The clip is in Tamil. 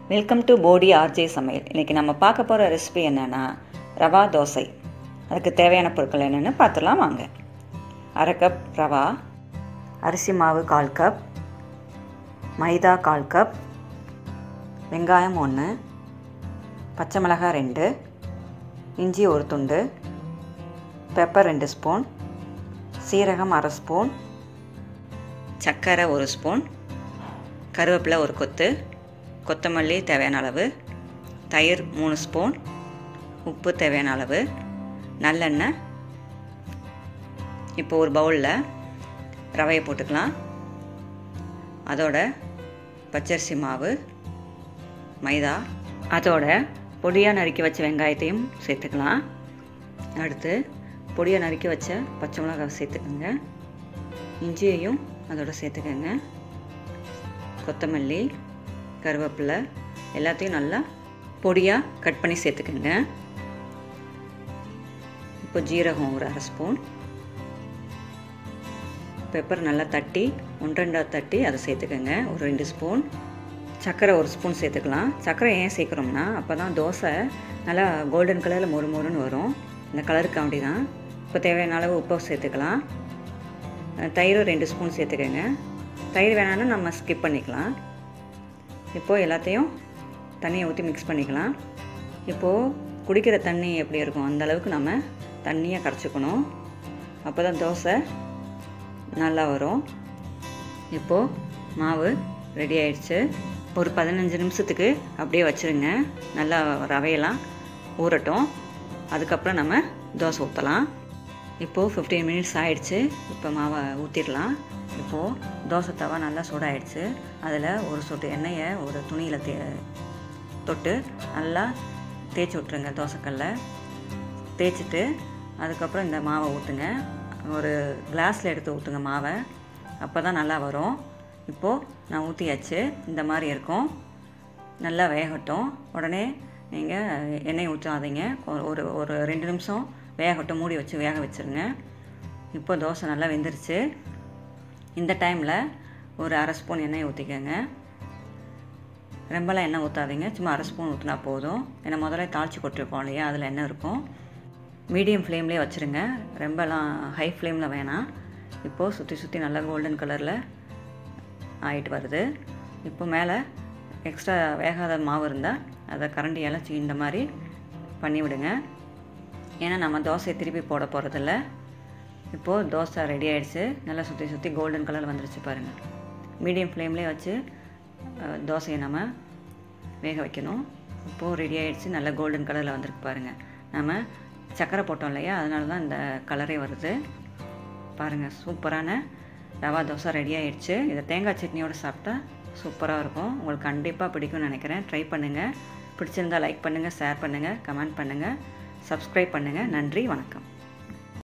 வெல்கம் டு போடி ஆர்ஜே சமையல் இன்றைக்கி நம்ம பார்க்க போகிற ரெசிபி என்னென்னா ரவா தோசை அதுக்கு தேவையான பொருட்கள் என்னென்னு பார்த்துலாம் வாங்க அரை கப் ரவா அரிசி மாவு கால் கப் மைதா கால் கப் வெங்காயம் ஒன்று பச்சை மிளகாய் ரெண்டு இஞ்சி ஒரு துண்டு பெப்பர் ரெண்டு ஸ்பூன் சீரகம் அரை ஸ்பூன் சர்க்கரை ஒரு ஸ்பூன் கருவேப்பிலை ஒரு கொத்து கொத்தமல்லி தேவையான அளவு தயிர் மூணு ஸ்பூன் உப்பு தேவையான அளவு நல்லெண்ணெய் இப்போ ஒரு பவுலில் ரவையை போட்டுக்கலாம் அதோட பச்சரிசி மாவு மைதா அதோட பொடியாக நறுக்கி வச்ச வெங்காயத்தையும் சேர்த்துக்கலாம் அடுத்து பொடியாக நறுக்கி வச்ச பச்சை மிளகாய் சேர்த்துக்கோங்க இஞ்சியையும் அதோட சேர்த்துக்கோங்க கொத்தமல்லி கருவேப்பிலை எல்லாத்தையும் நல்லா பொடியாக கட் பண்ணி சேர்த்துக்கோங்க இப்போ ஜீரகம் ஒரு அரை ஸ்பூன் பெப்பர் நல்லா தட்டி ஒன்றரெண்டாக தட்டி அதை சேர்த்துக்கோங்க ஒரு ரெண்டு ஸ்பூன் சர்க்கரை ஒரு ஸ்பூன் சேர்த்துக்கலாம் சர்க்கரை ஏன் சேர்க்குறோம்னா அப்போ தான் தோசை நல்லா கோல்டன் கலரில் மொறு மொறுன்னு வரும் இந்த கலருக்கு அப்படி தான் இப்போ தேவையான அளவு உப்பு சேர்த்துக்கலாம் தயிரும் ரெண்டு ஸ்பூன் சேர்த்துக்கோங்க தயிர் வேணாலும் நம்ம ஸ்கிப் பண்ணிக்கலாம் இப்போது எல்லாத்தையும் தண்ணியை ஊற்றி மிக்ஸ் பண்ணிக்கலாம் இப்போது குடிக்கிற தண்ணி எப்படி இருக்கும் அந்த அளவுக்கு நம்ம தண்ணியை கரைச்சிக்கணும் அப்போ தான் தோசை நல்லா வரும் இப்போது மாவு ரெடி ஆயிடுச்சு ஒரு பதினஞ்சு நிமிஷத்துக்கு அப்படியே வச்சுருங்க நல்லா ரவையெல்லாம் ஊறட்டும் அதுக்கப்புறம் நம்ம தோசை ஊற்றலாம் இப்போது ஃபிஃப்டீன் மினிட்ஸ் ஆகிடுச்சு இப்போ மாவை ஊற்றிடலாம் இப்போது தோசை தவா நல்லா சூடாயிடுச்சு அதில் ஒரு சொட்டு எண்ணெயை ஒரு துணியில் தே தொட்டு நல்லா தேய்ச்சி விட்ருங்க தோசைக்கல்ல தேய்ச்சிட்டு அதுக்கப்புறம் இந்த மாவை ஊற்றுங்க ஒரு கிளாஸில் எடுத்து ஊற்றுங்க மாவை அப்போ தான் நல்லா வரும் இப்போது நான் ஊற்றியாச்சு இந்த மாதிரி இருக்கும் நல்லா வேகட்டும் உடனே நீங்கள் எண்ணெய் ஊற்றாதீங்க ஒரு ஒரு ரெண்டு நிமிஷம் வேகட்டும் மூடி வச்சு வேக வச்சுருங்க இப்போ தோசை நல்லா வெந்துருச்சு இந்த டைமில் ஒரு அரை ஸ்பூன் எண்ணெய் ஊற்றிக்கோங்க ரொம்பலாம் எண்ணெய் ஊற்றாதீங்க சும்மா அரை ஸ்பூன் ஊற்றினா போதும் ஏன்னா முதல்ல தாளித்து கொட்டிருப்போம் இல்லையா அதில் எண்ணெய் இருக்கும் மீடியம் ஃப்ளேம்லேயே வச்சுருங்க ரொம்பலாம் ஹை ஃப்ளேமில் வேணாம் இப்போது சுற்றி சுற்றி நல்லா கோல்டன் கலரில் ஆகிட்டு வருது இப்போ மேலே எக்ஸ்ட்ரா வேகாத மாவு இருந்தால் அதை கரண்டியால் இந்த மாதிரி பண்ணி விடுங்க ஏன்னா நம்ம தோசையை திருப்பி போட போகிறதில்ல இப்போது தோசை ரெடி ஆகிடுச்சு நல்லா சுற்றி சுற்றி கோல்டன் கலர் வந்துருச்சு பாருங்கள் மீடியம் ஃப்ளேம்லேயே வச்சு தோசையை நம்ம வேக வைக்கணும் இப்போது ரெடி ஆகிடுச்சு நல்லா கோல்டன் கலரில் வந்திருக்கு பாருங்கள் நம்ம சக்கரை போட்டோம் இல்லையா அதனால தான் இந்த கலரே வருது பாருங்கள் சூப்பரான ரவா தோசை ரெடி ஆகிடுச்சு இதை தேங்காய் சட்னியோடு சாப்பிட்டா சூப்பராக இருக்கும் உங்களுக்கு கண்டிப்பாக பிடிக்கும்னு நினைக்கிறேன் ட்ரை பண்ணுங்கள் பிடிச்சிருந்தால் லைக் பண்ணுங்கள் ஷேர் பண்ணுங்கள் கமெண்ட் பண்ணுங்கள் சப்ஸ்கிரைப் பண்ணுங்கள் நன்றி வணக்கம்